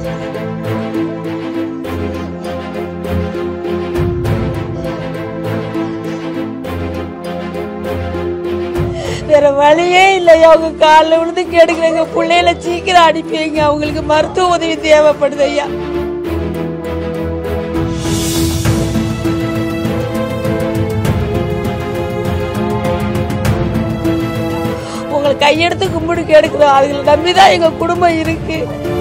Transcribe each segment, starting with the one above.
வேற வழியே இல்லையா அவங்க காலில் விழுந்து கெடுக்கிறவங்க பிள்ளைகளை சீக்கிரம் அனுப்பி வைங்க அவங்களுக்கு மருத்துவ உதவி தேவைப்படுது ஐயா உங்களை கையெடுத்து கும்பிடு கெடுக்கிறோம் அதுகளை நம்பிதான் எங்க குடும்பம் இருக்கு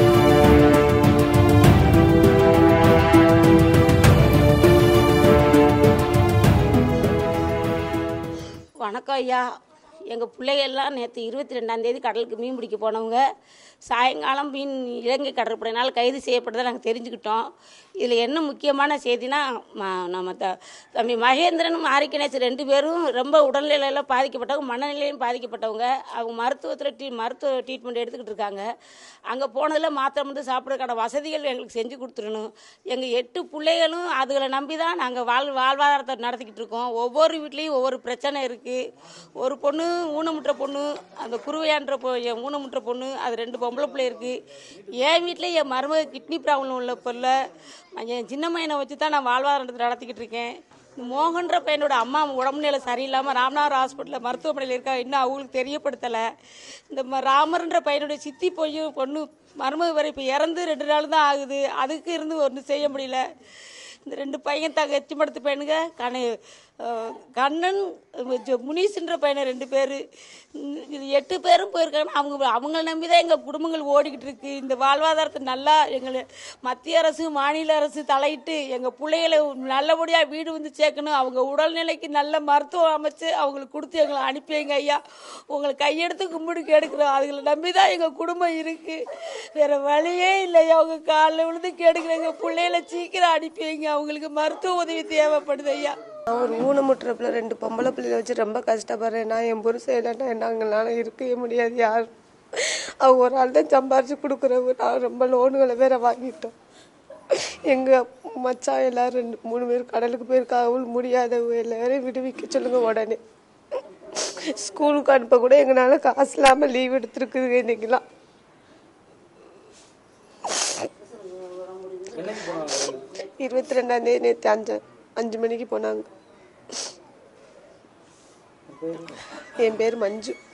வணக்கம் ஐயா எங்கள் பிள்ளைகள்லாம் நேற்று இருபத்தி ரெண்டாந்தேதி கடலுக்கு மீன் பிடிக்க போனவங்க சாயங்காலம் மீன் இலங்கை கடற்படையினால் கைது செய்யப்பட்டதை நாங்கள் தெரிஞ்சுக்கிட்டோம் இதில் என்ன முக்கியமான செய்தினா ம- நம்ம த தம்பி மகேந்திரன் மாரிக்கணேசன் ரெண்டு பேரும் ரொம்ப உடல்நிலையில் பாதிக்கப்பட்டவங்க மனநிலையும் பாதிக்கப்பட்டவங்க அவங்க மருத்துவத்தில் ட்ரீ மருத்துவ ட்ரீட்மெண்ட் எடுத்துக்கிட்டு இருக்காங்க அங்கே போனதில் மாத்திரை வந்து சாப்பிட்றதுக்கான வசதிகள் எங்களுக்கு செஞ்சு கொடுத்துடணும் எங்கள் எட்டு பிள்ளைகளும் அதுகளை நம்பி தான் நாங்கள் வாழ் வாழ்வாதாரத்தை நடத்திக்கிட்டு இருக்கோம் ஒவ்வொரு வீட்லேயும் ஒவ்வொரு பிரச்சனை இருக்குது ஒரு பொண்ணு ஊனமுற்ற பொண்ணு அந்த குருவையான்ற பொ என் ஊனமுற்ற பொண்ணு அது ரெண்டு பொம்பளை பிள்ளை இருக்குது என் வீட்டில் என் மருமக கிட்னி ப்ராப்ளம் உள்ள பிள்ளை என் சின்ன பையனை வச்சு தான் நான் வாழ்வாதாரத்தை நடத்திக்கிட்டு இருக்கேன் இந்த மோகன்ற பையனோட அம்மா உடம்புநிலை சரியில்லாமல் ராமநாதர் ஹாஸ்பிட்டலில் மருத்துவமனையில் இருக்கா இன்னும் அவங்களுக்கு தெரியப்படுத்தலை இந்த ம- ராமர்ன்ற பையனுடைய சித்தி போய் பொண்ணு மருமக வரை இப்போ இறந்து ரெண்டு நாள் தான் ஆகுது அதுக்கு இருந்து ஒன்றும் செய்ய முடியல இந்த ரெண்டு பையன் தங்க எச்சிமடத்து பையனுங்க கண அஹ், கண்ணன் ஜ- முனீஸ்ன்ற பையனை ரெண்டு பேர் இது எட்டு பேரும் போயிருக்காங்க அவங்க அவங்கள நம்பி தான் எங்கள் குடும்பங்கள் ஓடிக்கிட்டு இருக்கு இந்த வாழ்வாதாரத்தை நல்லா எங்களை மத்திய அரசு மாநில அரசு தலையிட்டு எங்கள் பிள்ளைகளை நல்லபடியாக வீடு வந்து சேர்க்கணும் அவங்க உடல்நிலைக்கு நல்ல மருத்துவம் அமைச்சு அவங்களுக்கு கொடுத்து எங்களை அனுப்பி வைங்க ஐயா உங்களை கையெடுத்து கும்பிடு கெடுக்கிறோம் அதுகளை நம்பி தான் எங்கள் குடும்பம் இருக்கு வேற வழியே இல்லையா அவங்க காலில் விழுந்து கெடுக்கிறவங்க பிள்ளைகளை சீக்கிரம் அனுப்பி வைங்க அவங்களுக்கு மருத்துவ உதவி தேவைப்படுது ஐயா நான் ஒரு ஊனமுற்ற பிள்ளை ரெண்டு பொம்பளை பிள்ளைகளை வச்சு ரொம்ப கஷ்டப்படுறேன் நான் என் புருஷன் இல்லைன்னா என்னாங்களால இருக்கவே முடியாது யார் அவங்க ஒரு ஆள் தான் சம்பாரிச்சு கொடுக்குறவங்க நான் ரொம்ப லோனுகளை வேற வாங்கிட்டோம் எங்கள் மச்சான் எல்லாரும் ரெண்டு மூணு பேர் கடலுக்கு போயிருக்காங்க முடியாதவங்க எல்லாரையும் விடுவிக்க சொல்லுங்க உடனே ஸ்கூலுக்கு அனுப்ப கூட எங்களால காசு இல்லாமல் லீவ் எடுத்துருக்குதுங்க இன்னைக்கெல்லாம் இருபத்தி ரெண்டாம் தேதி நேற்று அஞ்சு அஞ்சு மணிக்கு போனாங்க என் பேர் மஞ்சு